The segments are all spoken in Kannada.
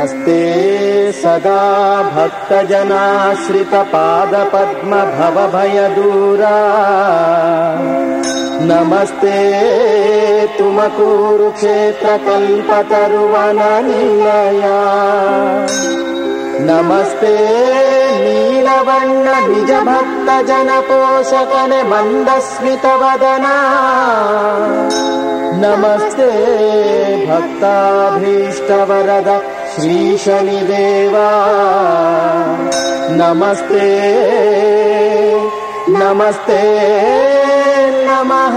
नमस्ते सदा भक्तजनाश्रितपादपद्मभवभयदूरा नमस्ते तुमकूरुक्षेत्रकल्पतरुवननिलया नमस्ते नीलवण्ण निजभक्तजनपोषकने मन्दस्मितवदना नमस्ते भक्ताभीष्टवरद श्रीशनिदेवा नमस्ते नमस्ते नमः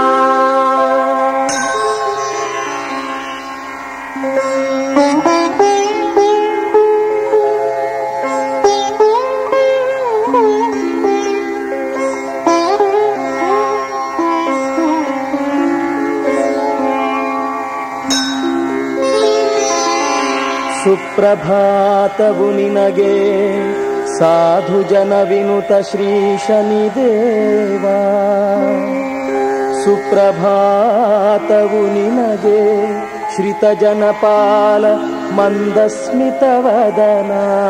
ಸುಪ್ರಭಾತವು ನಿನಗೆ ಸಾಧು ಜನ ವಿನುತ ಶ್ರೀ ಶನಿದೇವ ಸುಪ್ರಭಾತವು ನಿನಗೆ ಶ್ರಿತ ಜನಪಾಲ ಮಂದಸ್ಮಿತವದನ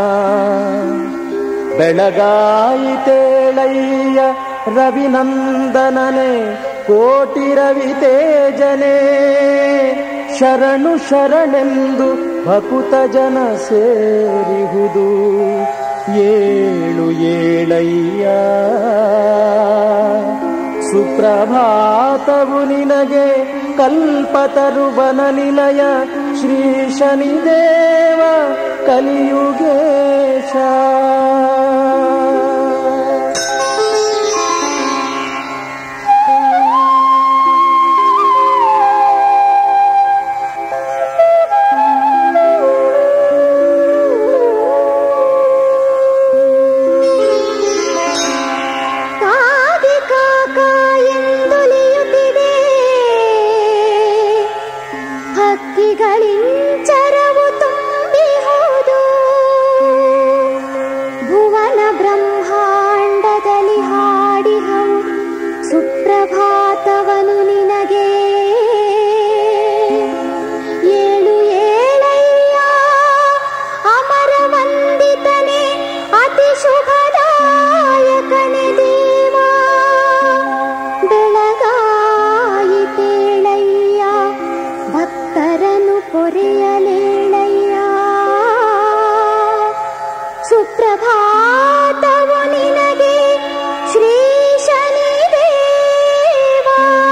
ಬೆಳಗಾಯಿತೇಳಯ್ಯ ರವಿನಂದನನೆ ಕೋಟಿ ರವಿ ತೇಜನೆ ಶರಣು ಶರಣೆಂದು ಭಕುತ ಜನ ಸೇರಿಹುದು ಏಳು ಏಳಯ್ಯ ಸುಪ್ರಭಾತವು ನಿನಗೆ ಕಲ್ಪತರುಬನ ನಿಲಯ ಶ್ರೀ ಶನಿದೇವ ಕಲಿಯುಗೇಶ ಕಾಗೆ ಕಾಕ ಎಂದೊಲಿಯುತ್ತಿದೆ ಹಕ್ಕಿಗಳಿಂಚರವು ತುಂಬಿ ಹೋದು ಭುವನ ಬ್ರಹ್ಮಾಂಡದಲ್ಲಿ ಹಾಡಿಹವು ಸುಪ್ರಭಾತವನು ನಿನಗೆ ಏಳು ಏಳಯ್ಯ ಅಮರ ವಂದಿತನೆ ಅತಿ ಶುಭದಾಯಕನೆ ದೇವ ಬೆಳಗಾಯಿತೇಳಯ್ಯ ಭಕ್ತರನ್ನು ಪೊರೆಯಲೇಳಯ್ಯ ಸುಪ್ರಭಾತವು ನಿನಗೆ ಶ್ರೀ ಶನಿದೇವ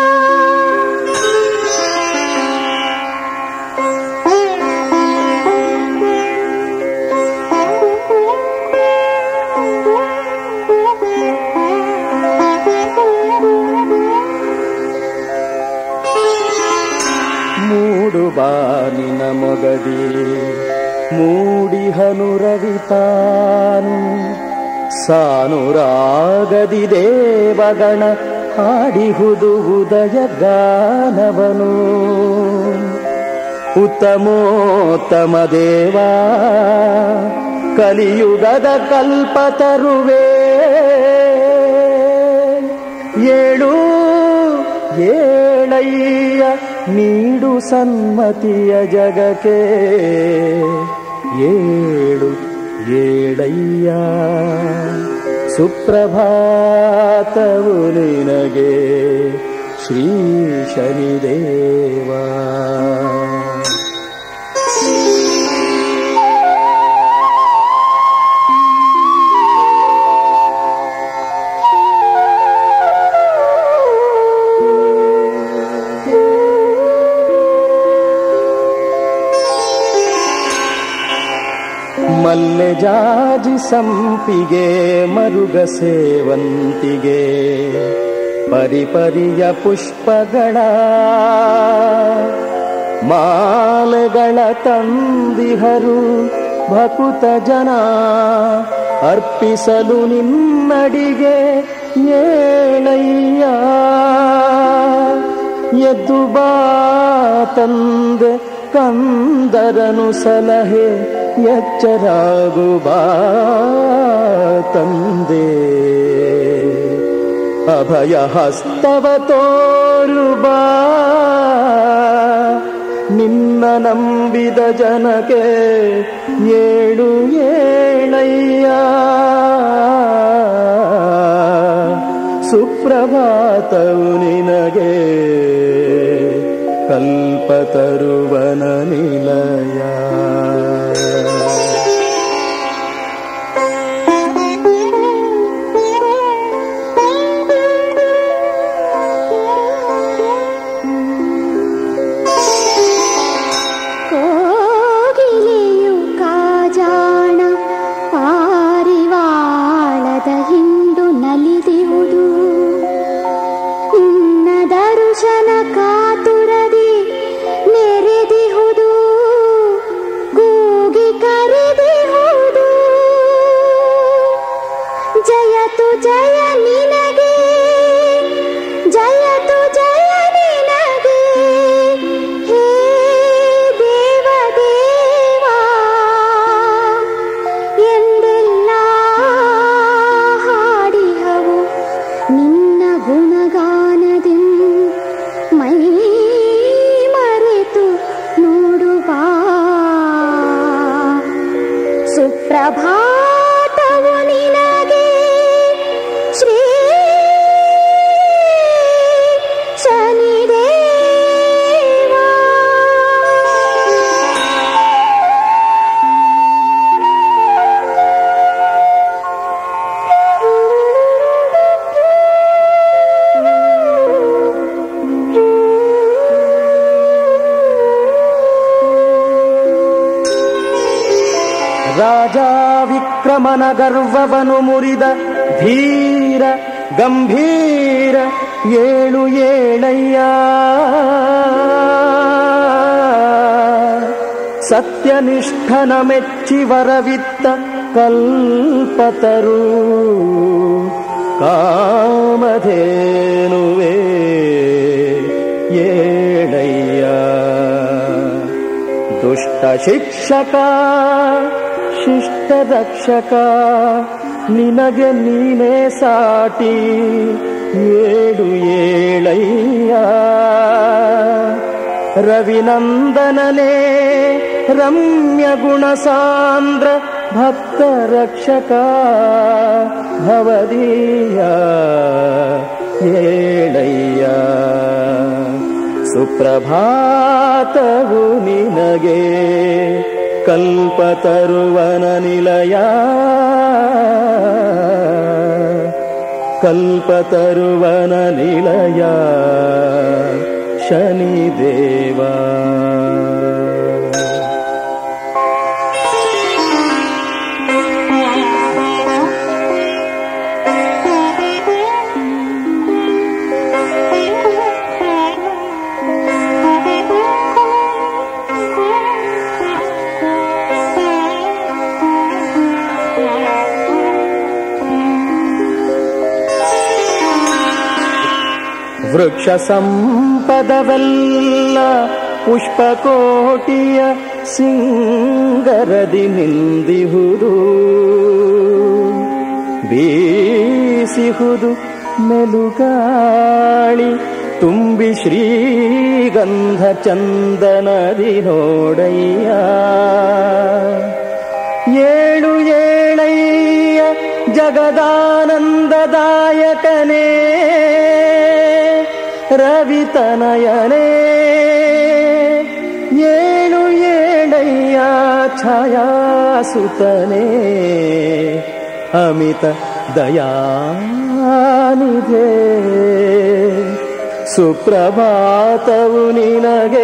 ಮೂಡು ಬಾನಿನ ಮೊಗದಿ ಮೂಡಿಹನು ರವಿತಾನು ಸಾನುರಾಗದಿ ದೇವಗಣ ಹಾಡಿಹುದು ಉದಯ ಗಾನವನು ಉತ್ತಮೋತ್ತಮ ದೇವ ಕಲಿಯುಗದ ಕಲ್ಪತರುವೆ ಏಳು ಏಳಯ್ಯ ನೀಡು ಸನ್ಮತಿಯ ಜಗಕ್ಕೆ ಏಳು ಏಳಯ್ಯ ಸುಪ್ರಭಾತವು ನಿನಗೆ ಶ್ರೀ ಶನಿದೇವ ಮಲ್ಲೆ ಜಾಜಿ ಸಂಪಿಗೆ ಮರುಗ ಸೇವಂತಿಗೆ ಪರಿಪರಿಯ ಪುಷ್ಪಗಳ ಮಾಲೆಗಳ ತಂದಿಹರು ಭಕುತ ಜನ ಅರ್ಪಿಸಲು ನಿನ್ನಡಿಗೆ ಏಳಯ್ಯ ಎದ್ದು ಬಾ ತಂದೆ ಕಂದರನು ಸಲಹೆ ಎಚ್ಚರಾಗು ಬಾ ತಂದೆ ಅಭಯ ಹಸ್ತವ ತೋರು ಬಾ ನಿನ್ನ ನಿನ್ನ ನಂಬಿದ ಜನಕ್ಕೆ ಏಳು ಏಳಯ್ಯ ಸುಪ್ರಭಾತವು ನಿನಗೆ ಕಲ್ಪತರುವನ ನಿಲಯ ಕೋಗಿಲೆಯು ಕಾಜಾಣ ಪಾರಿವಾಳದ ಹಿಂಡು ನಲಿದಿಹುದು ನಿನ್ನ ದರ್ಶನ ಕಾತುರದಿ ನೆರೆದಿಹುದು ಕೂಗಿ ಕರೆದಿಹುದು ಜಯತು ಜಯ ನಿನಗೆ ಜಯತು ಜಯ ನಿನಗೆ ಹೇ ದೇವ ದೇವಾ ಎಂದೆಲ್ಲ ಹಾಡಿಹವು ನಿನ್ನ ಗುಣಗಾನದಿ ಮೈ ಮರೆತು ನೋಡುವ ಸುಪ್ರಭಾತವು ನಿನಗೆ ಶ್ರೀ ಶನಿದೇವಾ ರಾಜ ವಿಕ್ರಮನ ಗರ್ವವನು ಮುರಿದ ಧೀರ ಗಂಭೀರ ಏಳು ಏಳಯ್ಯ ಸತ್ಯನಿಷ್ಠನ ಮೆಚ್ಚಿ ವರವಿತ್ತ ಕಲ್ಪತರು ಕಾಮಧೇನುವೆ ಏಳಯ್ಯ ದುಷ್ಟ ಶಿಕ್ಷಕ ಶಿಷ್ಟ ರಕ್ಷಕ ನಿನಗೆ ನೀನೇ ಸಾಟಿ ಏಳು ಏಳಯ್ಯ ರವಿನಂದನನೇ ರಮ್ಯ ಗುಣ ಸಾಂದ್ರ ಭಕ್ತ ರಕ್ಷಕ ಭವದೀಯ ಏಳಯ್ಯ ಸುಪ್ರಭಾತವು ನಿನಗೆ ಕಲ್ಪತರುವನ ನಿಲಯ ಕಲ್ಪತರುವನ ನಿಲಯ ಶನಿದೇವ ವೃಕ್ಷ ಸಂಪದವೆಲ್ಲ ಪುಷ್ಪಕೋಟಿಯ ಸಿಂಗರದಿ ನಿಂದಿಹುದು ಬೀಸಿಹುದು ಮೆಲುಗಾಳಿ ತುಂಬಿ ಶ್ರೀಗಂಧ ಚಂದನದಿ ನೋಡಯ್ಯ ಏಳು ಏಳಯ್ಯ ಜಗದಾನಂದದಾಯಕನೇ ರವಿತನಯನೇ ಏಳು ಏಳಯ್ಯ ಛಾಯಾಸುತನೇ ಅಮಿತ ದಯಾನಿಧೆ ಸುಪ್ರಭಾತವು ನಿನಗೆ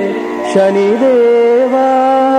ಶನಿದೇವಾ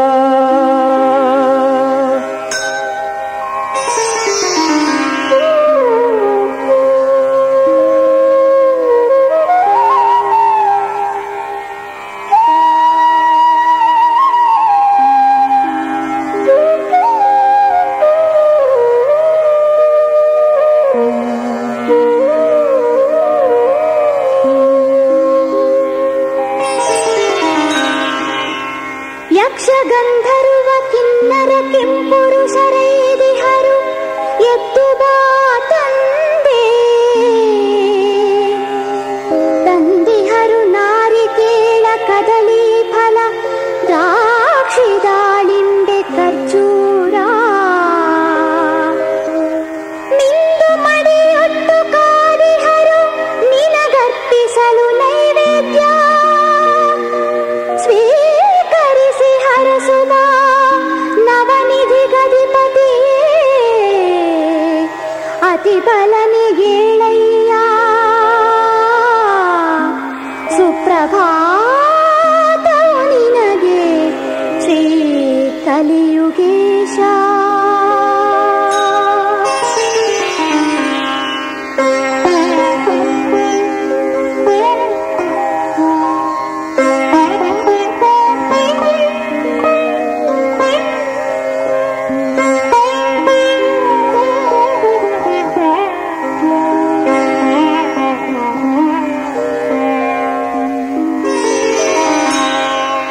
ಯಕ್ಷ ಗಂಧರ್ವ ಕಿನ್ನರ ಕೆಂಪುರುಷರೈದಿಹರು ಎದ್ದು ಬಾ ತಂದೆ ತಂದಿಹರು ನಾರಿಕೇಳ ಕದಳಿ ಫಲ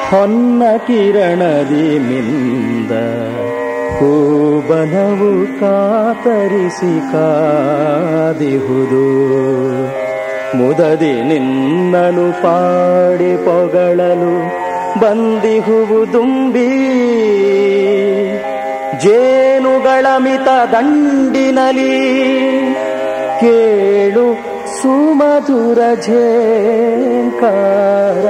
ಹೊನ್ನ ಕಿರಣದಿ ಮಿಂದ ಹೂಬನವು ಕಾತರಿಸಿ ಕಾದಿಹುದು ಮುದದಿ ನಿನ್ನನು ಪಾಡಿ ಪೊಗಳಲು ಬಂದಿಹುವು ದುಂಬಿ ಜೇನುಗಳ ಮಿತ ದಂಡಿನಲಿ ಕೇಳು ಸುಮಧುರ ಝೇಂಕಾರ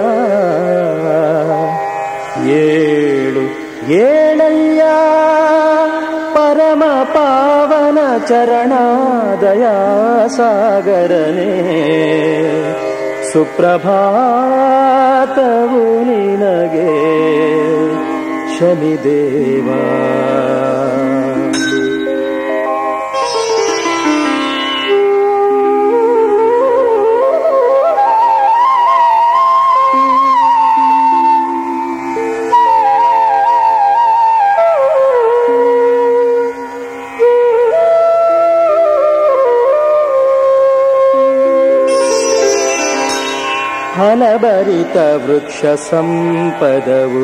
ಏಳು ಏಳಯ್ಯ ಪರಮ ಪಾವನ ಚರಣಾದಯ ಸಾಗರನೇ ಸುಪ್ರಭಾತವು ನಿನಗೆ ಶನಿದೇವಾ ಫಲಭರಿತ ವೃಕ್ಷ ಸಂಪದವು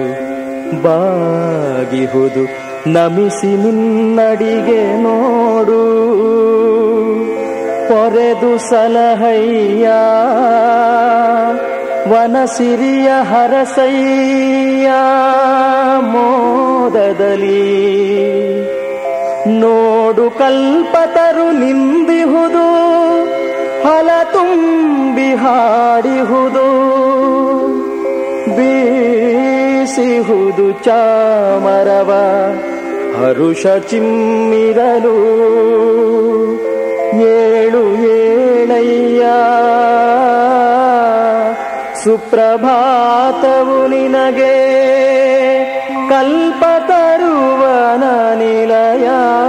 ಬಾಗಿಹುದು ನಮಿಸಿ ನಿನ್ನಡಿಗೆ ನೋಡು ಪೊರೆದು ಸಲಹಯ್ಯ ವನಸಿರಿಯ ಹರಸಯ್ಯ ಮೋದದಲ್ಲಿ ನೋಡು ಕಲ್ಪತರು ನಿಂದಿಹುದು ಫಲ ತುಂಬಿ ಹಾಡಿಹುದು ಬೀಸಿಹುದು ಚಾಮರವ ಹರುಷ ಚಿಮ್ಮಿರಲು ಏಳು ಏಳಯ್ಯ ಸುಪ್ರಭಾತವು ನಿನಗೆ ಕಲ್ಪತರುವನ ನಿಲಯ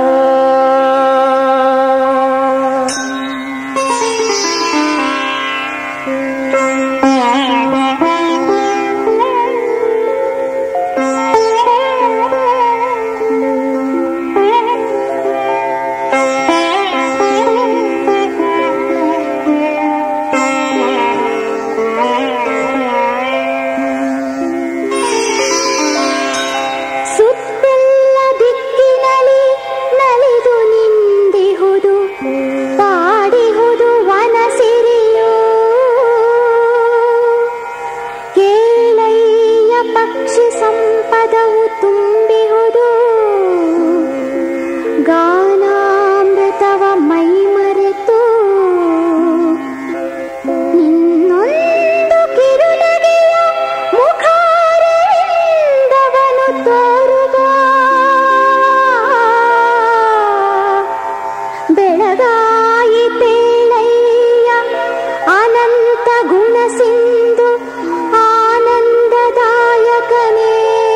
ಸುತ್ತೆಲ್ಲ ದಿಕ್ಕಿನಲಿ ನಲಿದು ನಿಂದಿಹುದು ಪಾಡಿಹುದು ವನಸಿರಿಯು ಕೇಳಯ್ಯ ಪಕ್ಷಿ ಸಂಪದವು ತುಂಬಿಹುದು ಗಾನಾಮೃತವ ಮೈ ಮರೆತು ನಿನ್ನೊಂದು ಕಿರುನಗೆಯ ಮುಖಾರವಿಂದವನು ತೋರುವ ಬೆಳಗಾಯಿತೇಳಯ್ಯ ಅನಂತ ಗುಣ ಸಿಂಧು ಆನಂದದಾಯಕನೇ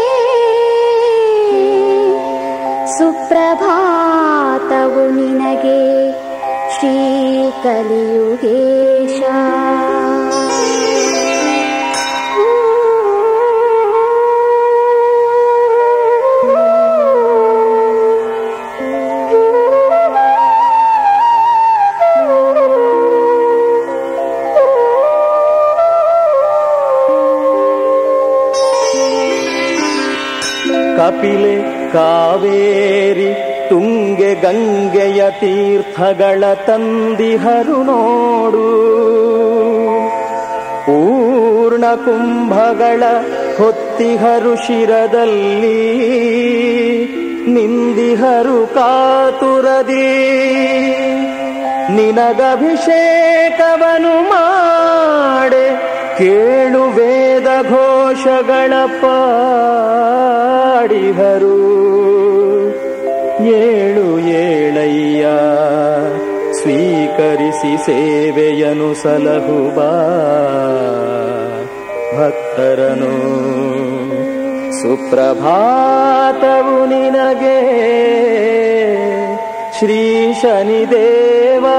ಸುಪ್ರಭಾತವು ನಿನಗೆ ಶ್ರೀ ಕಲಿಯುಗೇಶ ಕಪಿಲೆ ಕಾವೇರಿ ತುಂಗೆ ಗಂಗೆಯ ತೀರ್ಥಗಳ ತಂದಿಹರು ನೋಡು ಪೂರ್ಣ ಕುಂಭಗಳ ಹೊತ್ತಿಹರು ಶಿರದಲ್ಲಿ ನಿಂದಿಹರು ಕಾತುರದಿ ನಿನಗಭಿಷೇಕವನು ಮಾಡೆ ಕೇಳು ವೇದ ಘೋಷಗಳ ಪಾಡಿಹರು ಏಳು ಏಳಯ್ಯ ಸ್ವೀಕರಿಸಿ ಸೇವೆಯನು ಸಲಹುಬ ಭಕ್ತರನು ಸುಪ್ರಭಾತವು ನಿನಗೆ ಶ್ರೀ ಶನಿದೇವಾ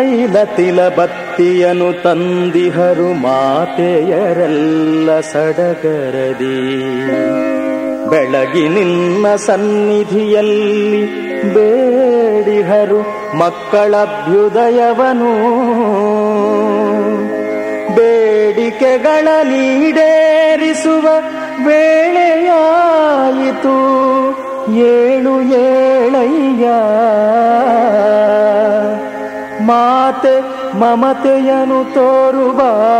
ತೈಲ ತಿಲ ಬತ್ತಿಯನು ತಂದಿಹರು ಮಾತೆಯರೆಲ್ಲ ಸಡಗರದಿ ಬೆಳಗಿ ನಿನ್ನ ಸನ್ನಿಧಿಯಲ್ಲಿ ಬೇಡಿಹರು ಮಕ್ಕಳಭ್ಯುದಯವನು ಬೇಡಿಕೆಗಳ ನೀಡೇರಿಸುವ ವೇಳೆಯಾಯಿತು ಏಳು ಏಳಯ್ಯ ಮಾತೆ ಮಮತೆಯನು ತೋರುವ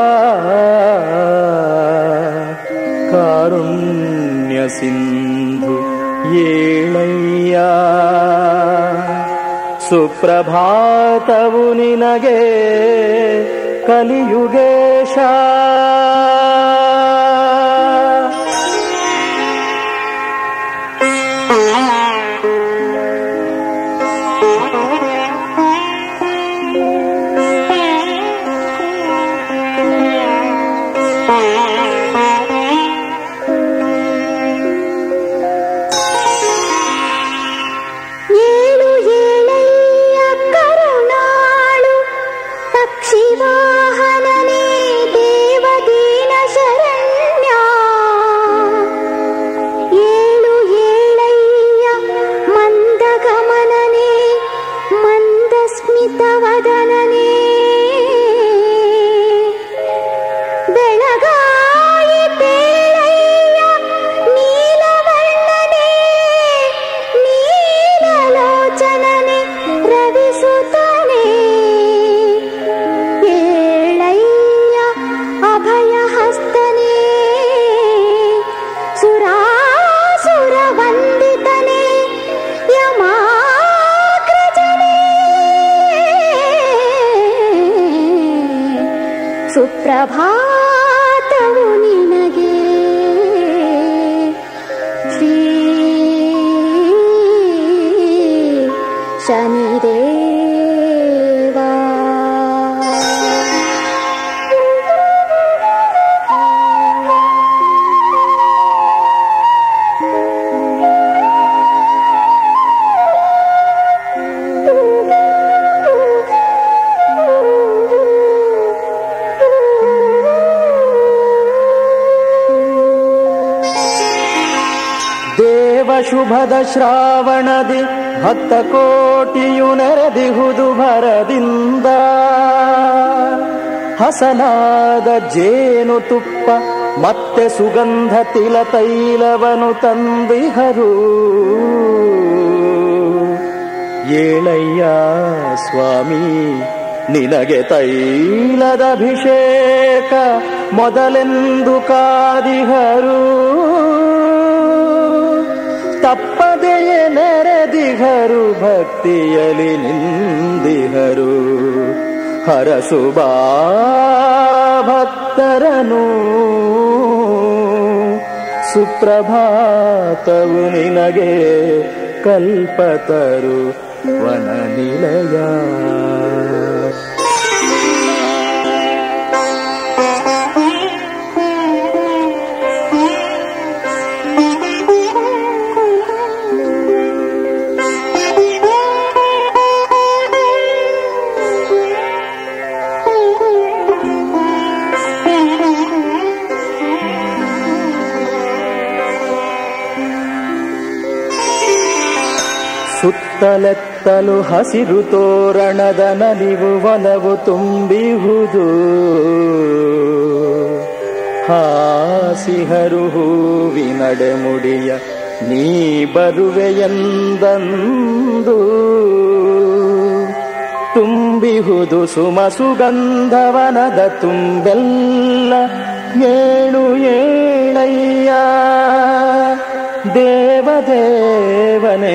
ಕಾರುಣ್ಯ ಸಿಂಧು ಏಳಯ್ಯ ಸುಪ್ರಭಾತವು ನಿನಗೆ ಕಲಿಯುಗೇಶ ಏಳು ಏಳಯ್ಯ ಕರುಣಾಳು ಪಕ್ಷಿವಾಹನನೇ ದೇವದೀನ ಶರಣ್ಯ ಏಳು ಏಳಯ್ಯ ಮಂದಗಮನನೇ ಮಂದಸ್ಮಿತವದನನೇ ಬೆಳಗಾಯಿತೇಳಯ್ಯ ನೀಲವರ್ಣನೇ ನೀಲಲೋಚನನೆ ರವಿಸುತ್ತನೆ ಏಳಯ್ಯ ಅಭಯ ಹಸ್ತನೇ ಸುರಾಸುರ ವಂದಿತನೇ ಯಮಾಗ್ರಜನೇ ಸುಪ್ರಭಾತವು ನಿನಗೆ ಶ್ರೀ ಶನಿದೇವಾ ದೇವ ಶುಭದ ಶ್ರಾವಣದಿ ಭಕ್ತ ಕೋಟಿಯು ನೆರೆದಿಹುದು ಭರದಿಂದ ಹಸನಾದ ಜೇನು ತುಪ್ಪ ಮತ್ತೆ ಸುಗಂಧ ತಿಲ ತೈಲವನು ತಂದಿಹರು ಏಳಯ್ಯ ಸ್ವಾಮಿ ನಿನಗೆ ತೈಲದ ಅಭಿಷೇಕ ಮೊದಲೆಂದು ಕಾದಿಹರು ತಪ್ಪದೆಯೇ ನೆರೆದಿಹರು ಭಕ್ತಿಯಲಿ ನಿಂದಿಹರು ಹರಸುಬಾ ಭಕ್ತರನು ಸುಪ್ರಭಾತವು ನಿನಗೆ ಕಲ್ಪತರು ವನ ನಿಲಯ ಸುತ್ತಲೆತ್ತಲು ಹಸಿರು ತೋರಣದ ನಲಿವು ಒಲವು ತುಂಬಿಹುದು ಹಾಸಿಹರು ಹೂವಿನಡೆ ಮುಡಿಯ ನೀ ಬರುವೆಯೆಂದಂದು ತುಂಬಿಹುದು ಸುಮ ಸುಗಂಧವನದ ತುಂಬೆಲ್ಲ ಏಳು ಏಳಯ್ಯ ದೇವದೇವನೇ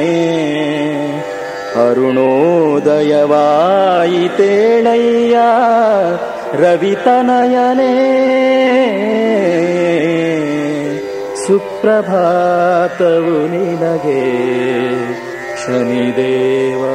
ಅರುಣೋದಯವಾಯಿತೇಳಯ್ಯ ರವಿತನಯನೇ ಸುಪ್ರಭಾತವು ನಿನಗೆ ಶನಿದೇವಾ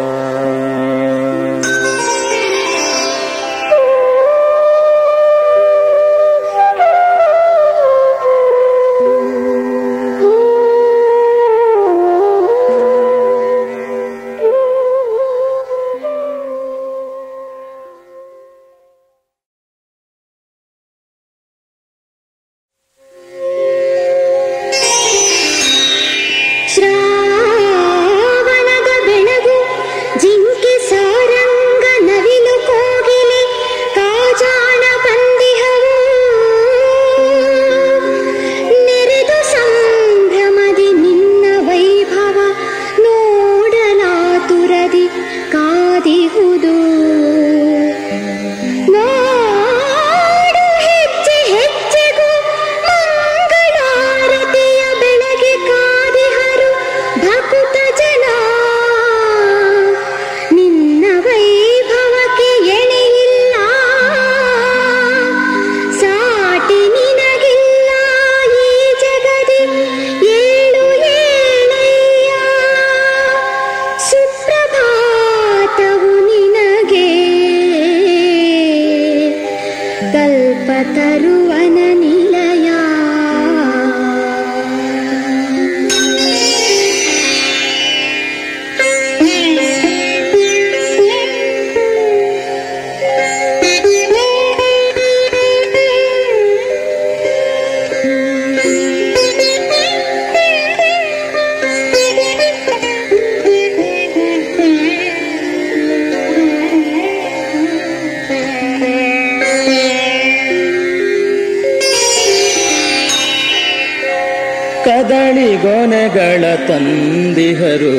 ಕದಳಿ ಗೊನೆಗಳ ತಂದಿಹರು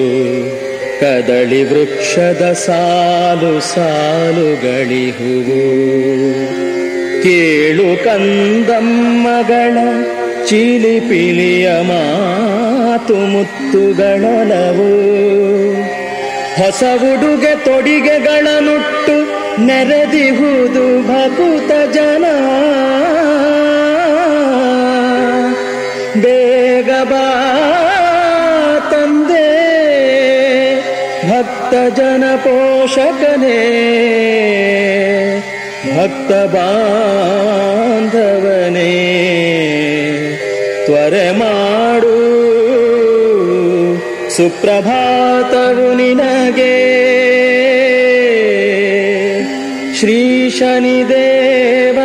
ಕದಳಿ ವೃಕ್ಷದ ಸಾಲು ಸಾಲುಗಳಿಹುವು ಕೇಳು ಕಂದಮ್ಮಗಳ ಚಿಲಿಪಿಲಿಯ ಮಾತು ಮುತ್ತುಗಳೊಲವು ಹೊಸ ಉಡುಗೆ ತೊಡಿಗೆಗಳನ್ನುಟ್ಟು ನೆರೆದಿಹುದು ಭಕುತ ಜನ ಬೇಗ ಬಾ ತಂದೆ ಭಕ್ತ ಜನ ಪೋಷಕನೇ ಭಕ್ತ ಬಾಂಧವನೇ ತ್ವರೆ ಮಾಡು ಸುಪ್ರಭಾತವು ನಿನಗೆ ಶ್ರೀ ಶನಿದೇವ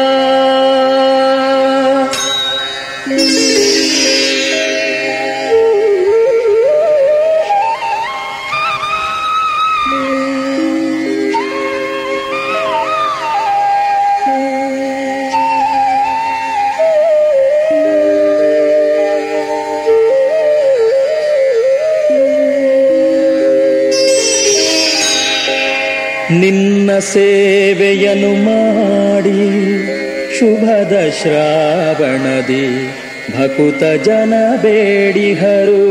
ನಿನ್ನ ಸೇವೆಯನ್ನು ಮಾಡಿ ಶುಭದ ಶ್ರಾವಣದಿ ಭಕುತ ಜನ ಬೇಡಿಹರು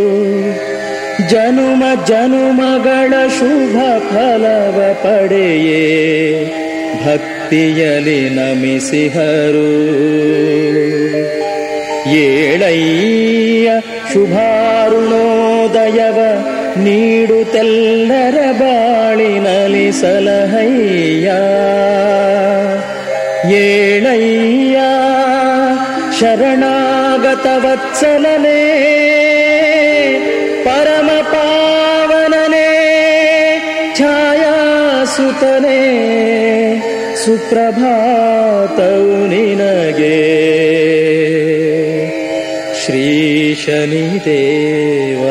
ಜನುಮ ಜನುಮಗಳ ಶುಭ ಫಲವ ಪಡೆಯೇ ಭಕ್ತಿಯಲಿ ನಮಿಸಿಹರು ಏಳಯ್ಯ ಶುಭಾರುಣೋದಯವ ನೀಡುತ್ತೆಲ್ಲರ ಬಾಳಿನಲಿ ಸಲಹಯ್ಯ ಏಳಯ್ಯ ಶರಣಾಗತ ವತ್ಸಲನೇ ಪರಮ ಪಾವನನೇ ಛಾಯಾಸುತನೇ ಸುಪ್ರಭಾತವು ನಿನಗೆ ಶ್ರೀ ಶನಿದೇವ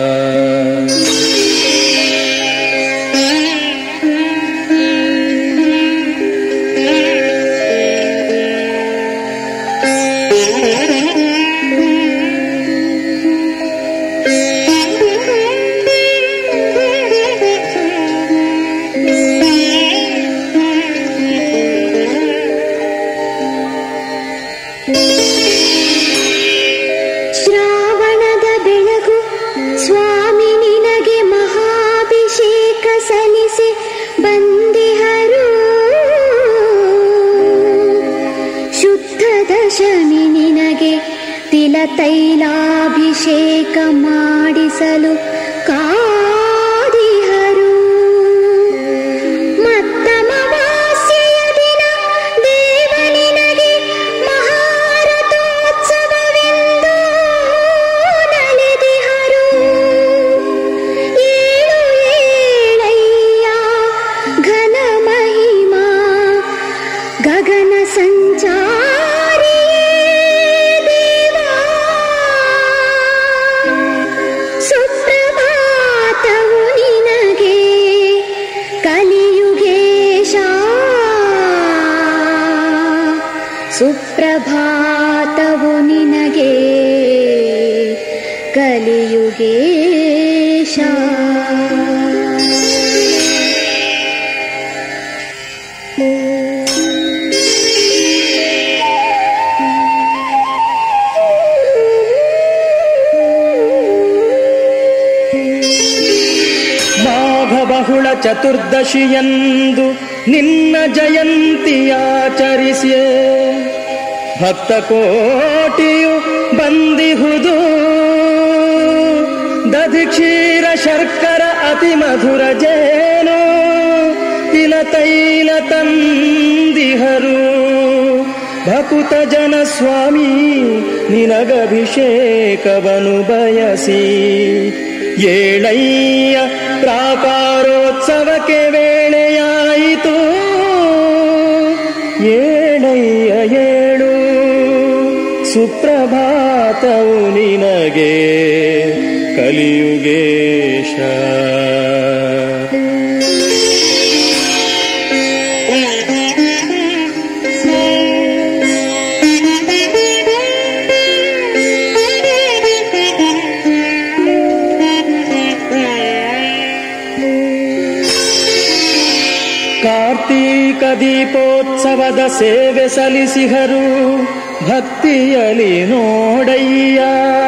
ಶ್ರಾವಣದ ಬೆಳಗು ಸ್ವಾಮಿ ನಿನಗೆ ಮಹಾಭಿಷೇಕ ಸಲ್ಲಿಸಿ ಬಂದಿಹರು ಶುದ್ಧ ದಶಮಿ ನಿನಗೆ ತಿಲ ತೈಲಾಭಿಷೇಕ ಮಾಡಿಸಲು ಕಾದಿಹರು ಮತ್ತಮವಾಸ್ಯೆಯ ದಿನ ದೇವ ನಿನಗೆ ಮಹಾರಥೋತ್ಸವವೆಂದು ನಲಿದಿಹರು ಏಳು ಏಳಯ್ಯ ಘನ ಮಹಿಮಾ ಗಗನ ಸಂಚಾರಿಯೇ ದೇವಾ ಸುಪ್ರಭಾತವು ನಿನಗೆ ಕಲಿಯುಗೇಶ ಸುಪ್ರಭಾತವು ನಿನಗೆ ಕಲಿಯುಗೇಶ ಮಾಘ ಬಹುಳ ಚತುರ್ದಶಿಯಂದು ನಿನ್ನ ಜಯಂತಿಯಾಚರಿಸೆ ಭಕ್ತ ಕೋಟಿಯು ಬಂದಿಹುದು ದಧಿಕ್ಷೀರ ಶರ್ಕರ ಅತಿ ಮಧುರ ಜೇನು ತಿಲ ತೈಲ ತಂದಿಹರು ಭಕುತ ಜನ ಸ್ವಾಮಿ ನಿನಗಭಿಷೇಕವನು ಬಯಸಿ ಏಳಯ್ಯ ಪ್ರಾಕಾರೋತ್ಸವಕ್ಕೆ ವೇಳೆಯಾಯಿತು ಏಳಯ್ಯ ಏಳು ಸುಪ್ರಭಾತವು ನಿನಗೆ ಕಲಿಯುಗೇಶ Thank you. ಕಾರ್ತೀಕ ದೀಪೋತ್ಸವದ ಸೇವೆ ಸಲ್ಲಿಸಿಹರು ಭಕ್ತಿಯಲಿ ನೋಡಯ್ಯ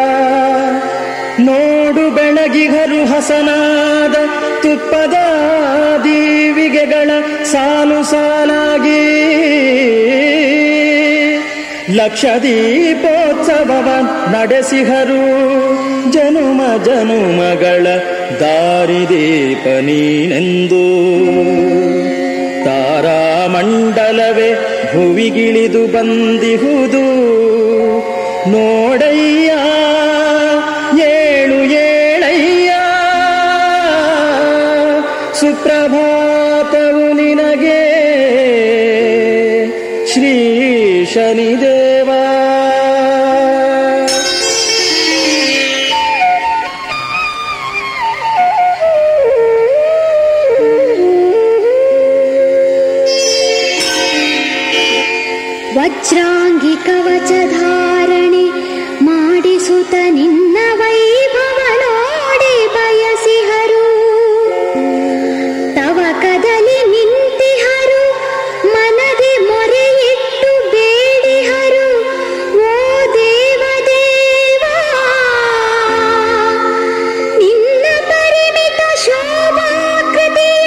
ನೋಡು ಬೆಳಗಿಗರು ಹಸನಾದ ತುಪ್ಪದ ದೀವಿಗೆಗಳ ಸಾಲು ಸಾಲಾಗಿ ಲಕ್ಷ ದೀಪೋತ್ಸವವ ನಡೆಸಿಹರು ಜನುಮ ಜನುಮಗಳ ದಾರಿದೀಪ ನೀನೆಂದು ತಾರಾಮಂಡಲವೇ ಭುವಿಗಿಳಿದು ಬಂದಿಹುದು ನೋಡಯ್ಯ ಏಳು ಏಳಯ್ಯ ಸುಪ್ರಭಾತವು ನಿನಗೆ ಶ್ರೀ ಶನಿದೇವಾ ವಜ್ರಾಂಗಿ ಕವಚ ಧಾರಣೆ ಮಾಡಿಸುತ್ತ ನಿನ್ನ ವೈಭವ ನೋಡಿ ಬಯಸಿಹರು ತವಕದಲ್ಲಿ ನಿಂತಿಹರು ಮನದಿ ಮೊರೆಯಿಟ್ಟು ಬೇಡಿಹರು ಓ ದೇವ ದೇವಾ ನಿನ್ನ ಪರಿಮಿತ ಶೋಭಾಕೃತಿಯ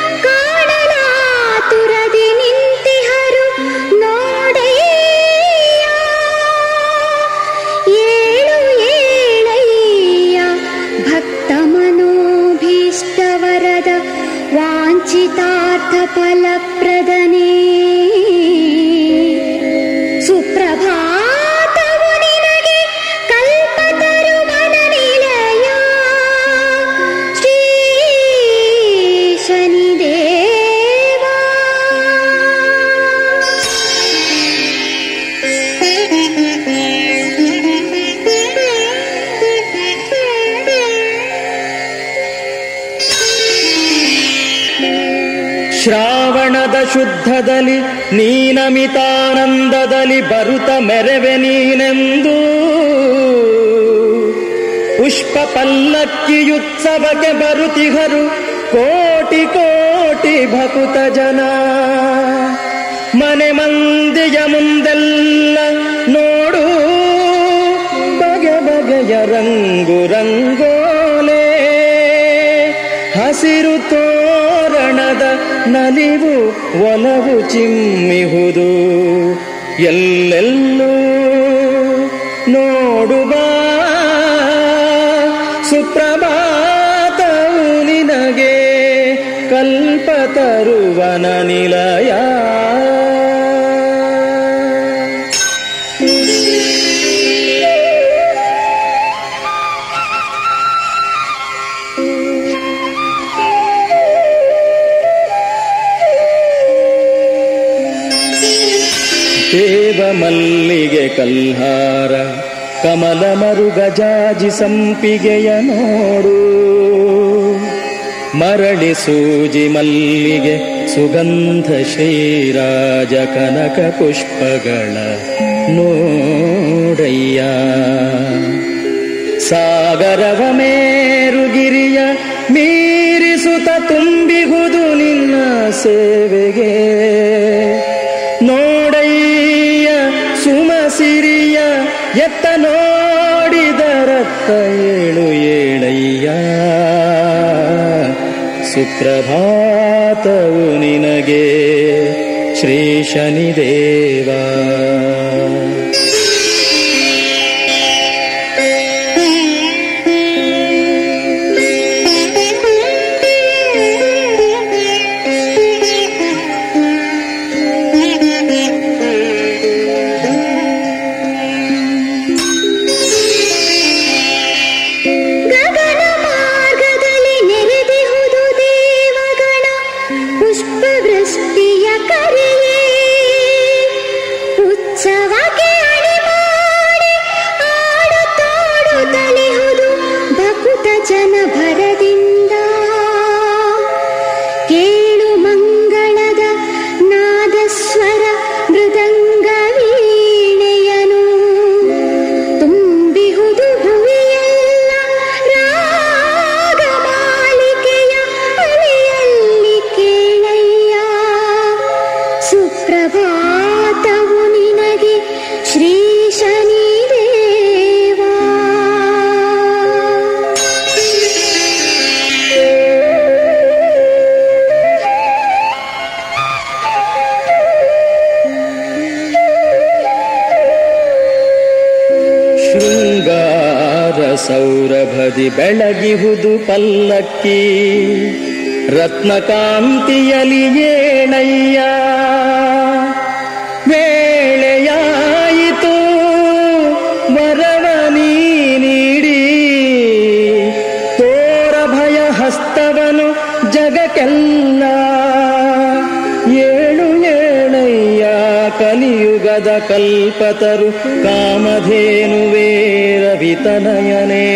ಕಾಣಲಾತುರದಿ ನಿಂತಿಹರು ನೋಡಯ್ಯ ಏಳು ಏಳಯ್ಯ ಭಕ್ತ ಮನೋಭೀಷ್ಟವರದ ವಾಂಛಿತಾರ್ಥ ಫಲಪ್ರದನೇ ಸುಪ್ರಭಾತವು ನಿನಗೆ ಕಲ್ಪತರುವನ ನಿಲಯ ಶ್ರೀ ಶನಿದೇವಾ ಶ್ರಾವಣದ ಶುದ್ಧದಲ್ಲಿ ನೀನಮಿತಾನಂದದಲ್ಲಿ ಬರುತ್ತ ಮೆರವೆ ನೀನೆಂದು ಪುಷ್ಪ ಪಲ್ಲಕ್ಕಿಯುತ್ಸವಕ್ಕೆ ಬರುತಿಹರು ಕೋಟಿ ಕೋಟಿ ಭಕುತ ಜನ ಮನೆ ಮಂದಿಯ ಮುಂದೆಲ್ಲ ನೋಡು ಬಗೆ ಬಗೆಯ ರಂಗು ರಂಗೋಲೆ ಹಸಿರು ತೋರಣದ ನಲಿವು ಒಲವು ಚಿಮ್ಮಿಹುದು ಎಲ್ಲೆಲ್ಲೂ ನೋಡುವ ಸುಪ್ರಭಾತವು ನಿನಗೆ ಕಲ್ಪತರುವನ ನಿಲಯ ದೇವ ಮಲ್ಲಿಗೆ ಕಲ್ಹಾರ ಕಮಲ ಮರುಗಜಾಜಿ ಸಂಪಿಗೆಯ ನೋಡು ಮರಳಿ ಸೂಜಿ ಮಲ್ಲಿಗೆ ಸುಗಂಧ ಶ್ರೀರಾಜ ಕನಕ ಪುಷ್ಪಗಳ ನೋಡಯ್ಯ ಸಾಗರವ ಮೇರುಗಿರಿಯ ಮೀರಿಸುತ್ತ ತುಂಬಿಹುದು ನಿನ್ನ ಸೇವೆಗೆ ನೋಡಯ್ಯ ಸುಮಸಿರಿಯ ಎತ್ತ ನೋಡಿದರತ್ತ ಏಳು ಏಳಯ್ಯ ಸುಪ್ರಭಾತವು ನಿನಗೆ ಶ್ರೀ ಶನಿದೇವಾ ಗಗನ ಮಾರ್ಗದಲ್ಲಿ ನೆರೆದಿಹುದು ದೇವಗಣ ಪುಷ್ಪವೃಷ್ಟಿಯ ಕರೆಯೇ ಉತ್ಸವಕ್ಕೆ ಅಣಿ ಮಾಡಿ ಆಡುತ್ತಾಡುತ್ತಲಿಹುದು ಭಕುತ ಜನ ಭರದಿಂದ ಕೇಳು ಮಂಗಳದ ನಾದಸ್ವರ ಮೃದಂಗ ವೀಣೆಯನು ತುಂಬಿಹುದು ಭುವಿಯೆಲ್ಲ ರಾಗ ಮಾಲಿಕೆಯ ಅಲೆಯಲ್ಲಿ ಕೇಳಯ್ಯ ಸೌರಭದಿ ಬೆಳಗಿಹುದು ಪಲ್ಲಕ್ಕಿ ರತ್ನಕಾಂತಿಯಲಿ ಏಣಯ್ಯ ವೇಳೆಯಾಯಿತು ವರವ ನೀ ನೀಡಿ ತೋರ ಭಯ ಹಸ್ತವನು ಜಗಕ್ಕೆಲ್ಲ ಏಳು ಏಳಯ್ಯ ಕಲಿಯುಗದ ಕಲ್ಪತರು ಕಾಮಧೇನುವೇ ರವಿತನಯನೇ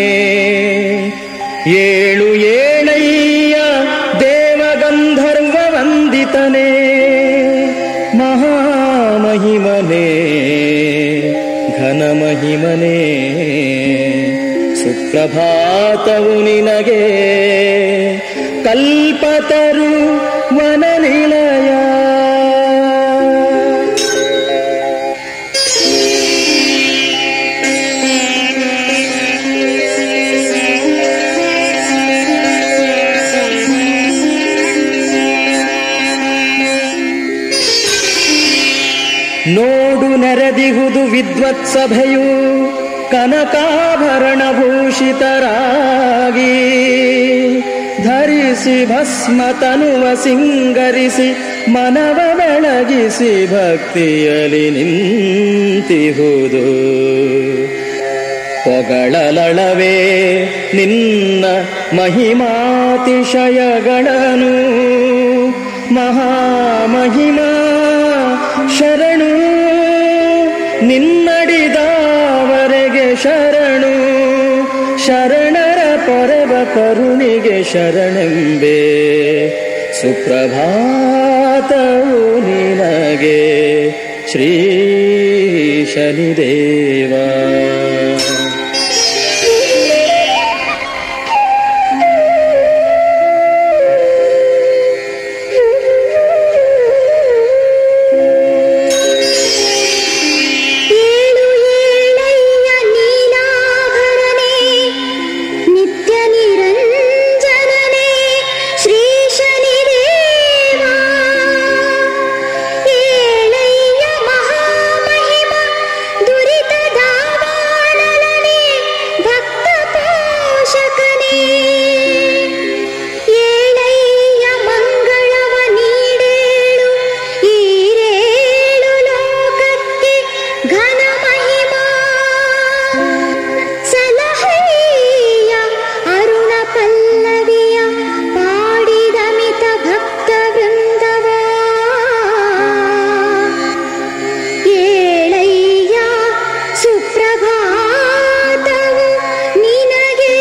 ಏಳು ಏಳಯ್ಯ ದೇವಗಂಧರ್ವ ವಂದಿತನೇ ಮಹಾಮಹಿಮನೇ ಘನಮಹಿಮನೇ ಸುಪ್ರಭಾತವು ನಿನಗೆ ಕಲ್ಪತರು ವನನಿಲಯ ನೋಡು ನೆರೆದಿಹುದು ವಿದ್ವತ್ಸಭೆಯು ಕನಕಾಭರಣ ಭೂಷಿತರಾಗಿ ಧರಿಸಿ ಭಸ್ಮ ತನುವ ಸಿಂಗರಿಸಿ ಮನವ ಬೆಳಗಿಸಿ ಭಕ್ತಿಯಲಿ ನಿಂತಿಹುದು ಪೊಗಳಲಳವೇ ನಿನ್ನ ಮಹಿಮಾತಿಶಯಗಳನ್ನು ಮಹಾಮಹಿಮಾ ಶರಣು ನಿನ್ನಡಿದವರೆಗೆ ಶರಣು ಶರಣರ ಪೊರೆವ ಕರುಣಿಗೆ ಶರಣೆಂಬೆ ಸುಪ್ರಭಾತವು ನಿನಗೆ ಶ್ರೀ ಶನಿದೇವ ಏಳು ಏಳಯ್ಯ ನೀಲಾಭರಣೆ ನಿತ್ಯ ನಿರಂಜನನೆ ಶ್ರೀ ಶನಿದೇವ ಏಳಯ್ಯ ಮಹಾಮಹಿಮ ದುರಿತ ದಾವಾನಲನೆ ಭಕ್ತ ಪೋಷಕನೇ ಏಳಯ್ಯ ಮಂಗಳವ ನೀಡೇಳು ಈರೇಳು ಲೋಕಕ್ಕೆ ಘನ ಮಹಿಮಾ ಸಲಹಯ್ಯ ಅರುಣ ಪಲ್ಲವಿಯ ಪಾಡಿದ ಮಿತ ಭಕ್ತ ವೃಂದವ ಏಳಯ್ಯ ಸುಪ್ರಭಾತವು ನಿನಗೆ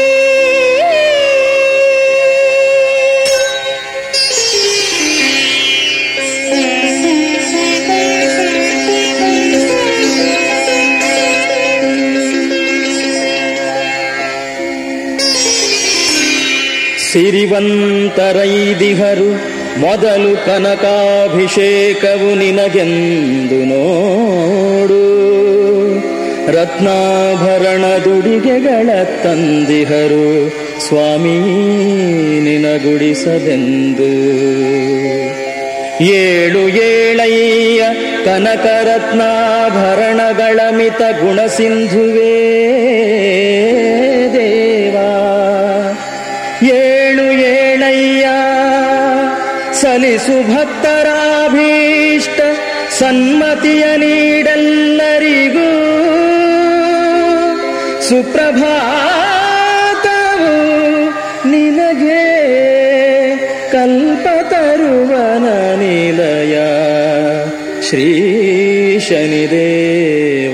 ಸಿರಿವಂತರೈದಿಹರು ಮೊದಲು ಕನಕಾಭಿಷೇಕವು ನಿನಗೆಂದು ನೋಡು ರತ್ನಾಭರಣದುಡಿಗೆಗಳ ತಂದಿಹರು ಸ್ವಾಮಿ ನಿನಗುಡಿಸದೆಂದು ಏಳು ಏಳಯ್ಯ ಕನಕರತ್ನಾಭರಣಗಳ ಮಿತ ಗುಣಸಿಂಧುವೇ ದೇವಾ ಏಳು ಏಳಯ್ಯ ಸಲಿಸು ಭಕ್ತರಾಭೀಷ್ಟ ಸನ್ಮತಿಯ ನೀಡೆಲ್ಲರಿಗೂ ಸುಪ್ರಭಾತವು ನಿನಗೆ ಕಲ್ಪತರುವನ ನಿಲಯ ಶ್ರೀ ಶನಿದೇವ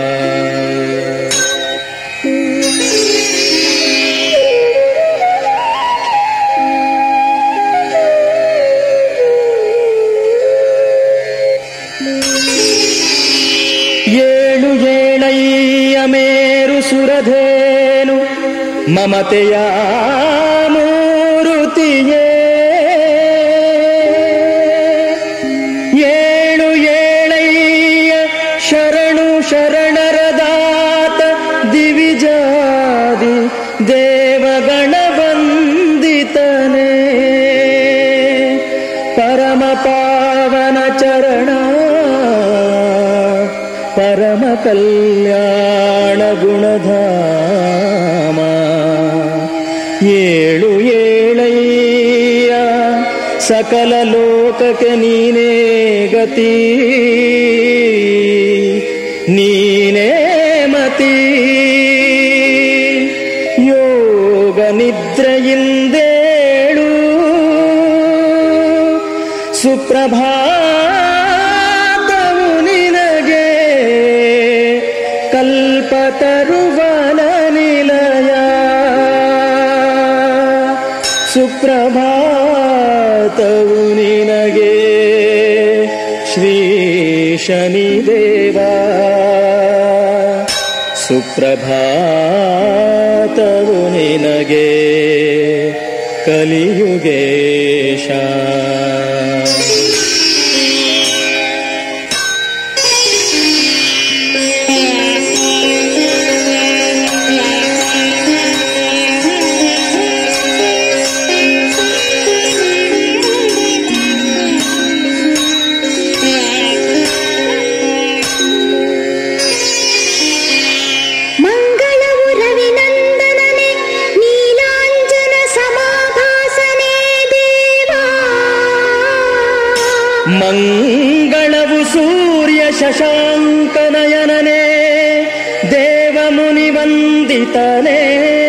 ಏಳು ಏಳಯ್ಯ ಮೇರು ಸುರಧೇನು ಮಮತೆಯ ಮೂರುತಿಯೇ ಏಳು ಏಳಯ್ಯ ಶರಣು ಶರಣರ ದಾತ ದಿವಿಜಾದಿ ದೇವಗಣ ವಂದಿತನೇ ಪರಮ ಪಾವನ ಚರಣ ಪರಮ ಕಲ್ಯಾಣ ಗುಣಧಾಮ ಏಳು ಏಳಯ್ಯ ಸಕಲ ಲೋಕಕ್ಕೆ ನೀನೇ ಗತಿ ನೀನೇ ಮತಿ ಯೋಗ ನಿದ್ರೆಯಿಂದೇಳು ಸುಪ್ರಭಾತವು ನಿನಗೆ ಕಲ್ಪತರುವನ ನಿಲಯ ಸುಪ್ರಭಾತವು ನಿನಗೆ ಶ್ರೀ ಶನಿದೇವ ಸುಪ್ರಭಾತವು ನಿನಗೆ ಕಲಿಯುಗೇಶ ಮಂಗಳವು ರವಿನಂದನನೆ ನೀಲಾಂಜನ ಸಮಾಭಾಸನೆ ದೇವಾ ಮಂಗಳವು ಸೂರ್ಯ ಶಶಾಂಕನಯನನೇ ದೇವ ಮುನಿ ವಂದಿತನೇ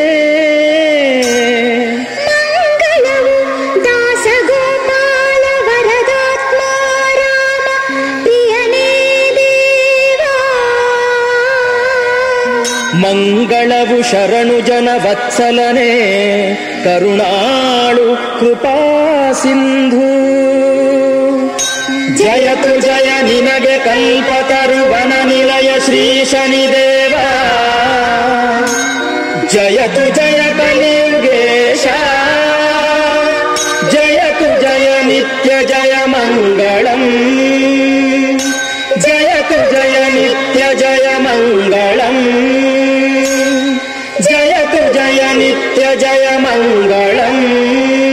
ಮಂಗಳವು ದಾಸ ಗೋಪಾಲ ವರದಾತ್ಮ ರಾಮ ಪ್ರಿಯನೇ ದೇವಾ ಮಂಗಳವು ಶರಣು ಜನ ವತ್ಸಲನೇ ಕರುಣಾಳು ಕೃಪಾ ಸಿಂಧು ಜಯತು ಜಯ ನಿನಗೆ ಕಲ್ಪತರುವನ ನಿಲಯ ಶ್ರೀ ಶನಿದೇವ ಜಯತು ಜಯ ಕಲಿಯುಗೇಶ ಜಯತು ಜಯ ನಿತ್ಯ ಜಯ ಮಂಗಳಂ ಜಯತು ಜಯ ನಿತ್ಯ ಜಯ ಮಂಗಳಂ ಜಯತು ಜಯ ನಿತ್ಯ ಜಯ ಮಂಗಳಂ